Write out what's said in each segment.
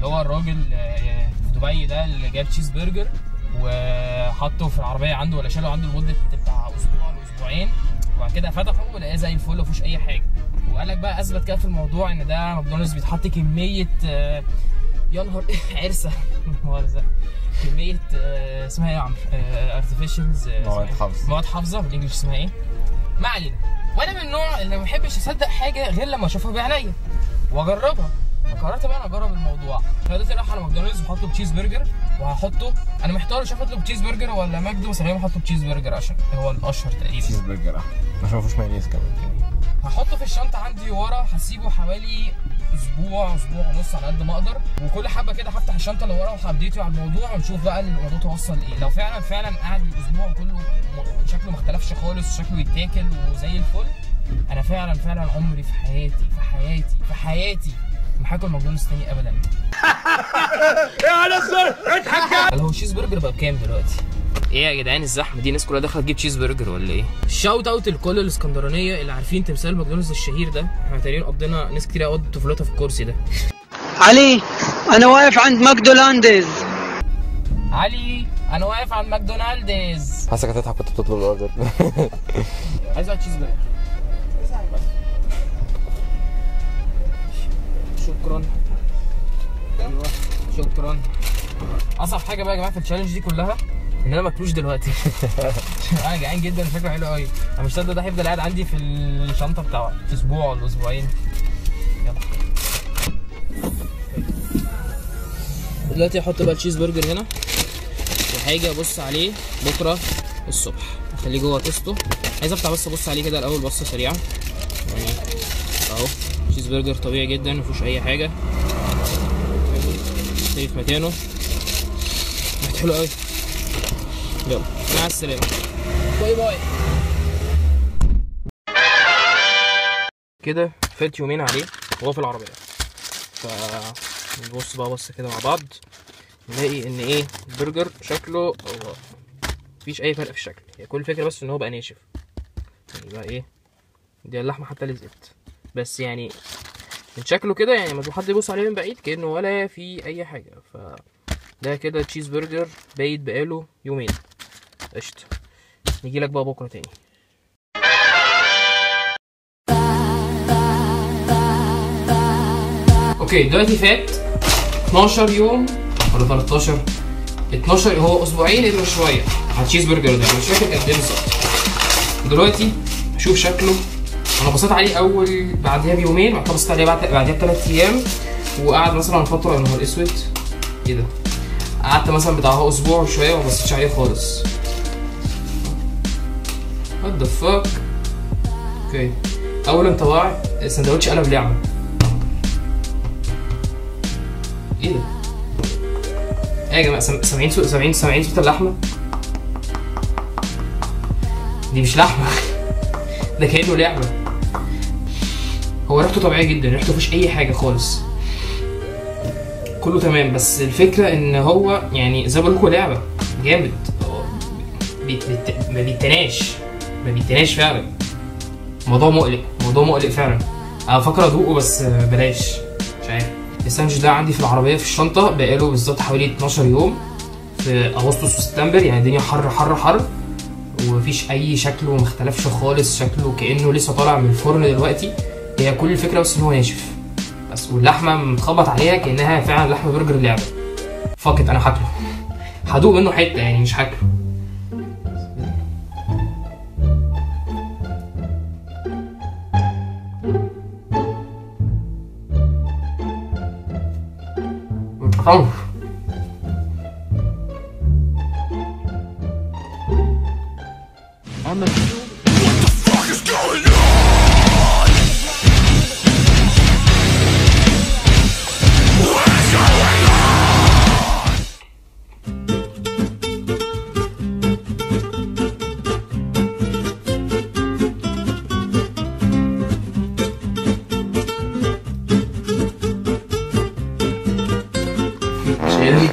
اللي هو الراجل آه، في دبي ده اللي جاب تشيز برجر وحطه في العربيه عنده ولا شاله عنده لمده بتاع اسبوع لاسبوعين وبعد كده فتحه ولقاه زي الفل ومفيهوش اي حاجه وقال لك بقى اثبت كده في الموضوع ان ده ماكدونالدز بيتحط كميه آه، يا نهار عرسه مؤاخذه كميه آه، اسمها ايه يا عمرو؟ ارتفيشنز مواد حافظة. مواد حافظه بالانجلش اسمها ايه؟ ما علينا وانا من النوع اللي ما بحبش اصدق حاجه غير لما اشوفها بعينيا واجربها فقررت بقى انا اجرب الموضوع فدلوقتي رايح على ماكدونالدز وحطه بتشيز برجر وهحطه انا محتار مش عارف اطلب تشيز برجر ولا ماكدو بس غالبا هحطه بتشيز برجر عشان هو الاشهر تقريبا تشيز برجر احلى عشان مفيهوش مايونيز كمان هحطه في الشنطه عندي ورا هسيبه حوالي اسبوع اسبوع ونص على قد ما اقدر وكل حبه كده هفتح الشنطه اللي ورا وهبديته على الموضوع ونشوف بقى الموضوع توصل لايه لو فعلا فعلا قعد الاسبوع كله م- شكله ما اختلفش خالص وشكله يتاكل وزي الفل انا فعلا فعلا عمري في حياتي في حياتي في حياتي ما هاكل ماكدونالدز تاني ابدا هل هو الشيز برجر بقى بكام دلوقتي؟ ايه يا جدعان الزحمه دي الناس كلها داخله تجيب تشيز برجر ولا ايه؟ شاوت اوت لكل الاسكندرانيه اللي عارفين تمثال ماكدونالدز الشهير ده احنا تقريبا قضينا ناس كتير قوي طفولتها في الكرسي ده علي انا واقف عند ماكدولاندز علي انا واقف عند ماكدونالدز حاسسك هتضحك كنت بتطلب الاوردر عايز واحد تشيز برجر شكرا ايوه شكرا اصعب حاجه بقى يا جماعه في التشالنج دي كلها ان انا ماكلوش دلوقتي انا جعان جدا شكله حلو قوي انا مش مصدق ده هيفضل قاعد عندي في الشنطه بتاع اسبوع ولا اسبوعين يلا دلوقتي احط بقى التشيز برجر هنا وهاجي ابص عليه بكره الصبح اخليه جوه كيسته عايز افتح بس ابص عليه كده الاول بصه سريعه يعني اهو تشيز برجر طبيعي جدا مفيهوش اي حاجه سيب في مكانه ريحته حلو قوي يلا مع السلامه باي باي كده فات يومين عليه وهو في العربيه ف نبص بقى بص كده مع بعض نلاقي ان ايه البرجر شكله هو مفيش اي فرق في الشكل هي كل الفكره بس ان هو بقى ناشف يعني بقى ايه دي اللحمه حتى لزقت بس يعني من شكله كده يعني لما حد يبص عليه من بعيد كانه ولا في اي حاجه ف ده كده تشيز برجر بايت بقاله يومين قشطه نيجي لك بقى بكره تاني اوكي دلوقتي فات 12 يوم ولا 13 12 هو اسبوعين الا شويه على التشيز برجر ده مش فاكر قد ايه بالظبط دلوقتي اشوف شكله انا بصيت عليه اول بعدها بيومين بعد كده بصيت عليه بعد بعدها بثلاث ايام وقعد مثلا فتره يا نهار اسود ايه ده قعدت مثلا بتاع هو اسبوع وشويه وما بصيتش عليه خالص وات ذا فاك اوكي اول انطباع السندوتش قلب لعبه ايه ده ايه يا جماعه سام- سامعين صوت سامعين سامعين صوت اللحمه دي مش لحمه ده كانه لعبه هو ريحته طبيعيه جدا ريحته مفيش اي حاجه خالص كله تمام بس الفكره ان هو يعني زي ما بقول لكم لعبه جامد هو بيت بيت ما بيتناش ما بيتناش فعلا موضوع مقلق موضوع مقلق فعلا انا بفكر ادوقه بس بلاش مش عارف الساندوتش ده عندي في العربيه في الشنطه بقاله بالظبط حوالي 12 يوم في اغسطس وسبتمبر يعني الدنيا حر حر حر ومفيش اي شكله ما اختلفش خالص شكله كانه لسه طالع من الفرن دلوقتي هي كل الفكره بس ان هو ناشف بس واللحمه متخبط عليها كانها فعلا لحمه برجر لعبه فاكت انا هاكله هدوق منه حته يعني مش هاكله طعمه شايلني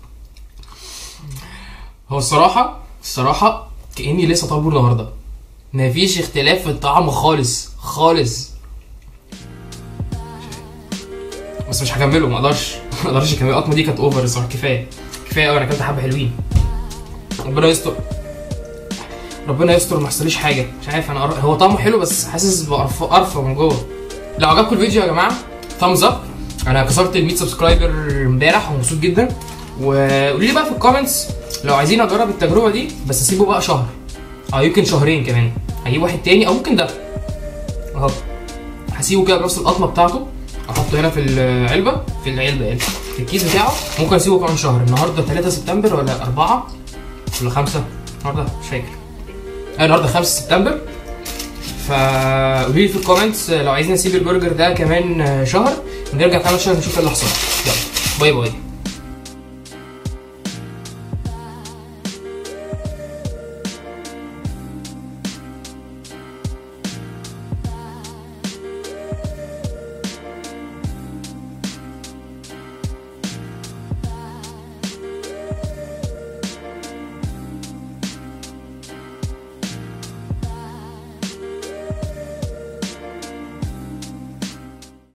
هو الصراحة الصراحة كأني لسه طالبه النهاردة مفيش اختلاف في الطعم خالص خالص بس مش هكمله ما اقدرش ما ما اقدرش اكمل القطمه دي كانت اوفر الصراحه كفايه كفايه قوي انا اكلت حبه حلوين ربنا يستر ربنا يستر ما حصليش حاجه مش عارف انا قر- هو طعمه حلو بس حاسس بقرفه قرفه من جوه لو عجبكم الفيديو يا جماعه ثامز اب انا كسرت ال 100 سبسكرايبر امبارح ومبسوط جدا وقولوا لي بقى في الكومنتس لو عايزين اجرب التجربه دي بس اسيبه بقى شهر او يمكن شهرين كمان هجيب واحد تاني او ممكن ده اهو هسيبه كده بنفس القطمه بتاعته احطه هنا في العلبه في العلبه يعني في الكيس بتاعه ممكن اسيبه كمان شهر النهارده 3 سبتمبر ولا 4 ولا 5 النهارده مش فاكر آه، النهارده 5 سبتمبر فقولوا لي في الكومنتس لو عايزين اسيب البرجر ده كمان شهر نرجع كمان شهر نشوف ايه اللي حصل يلا باي باي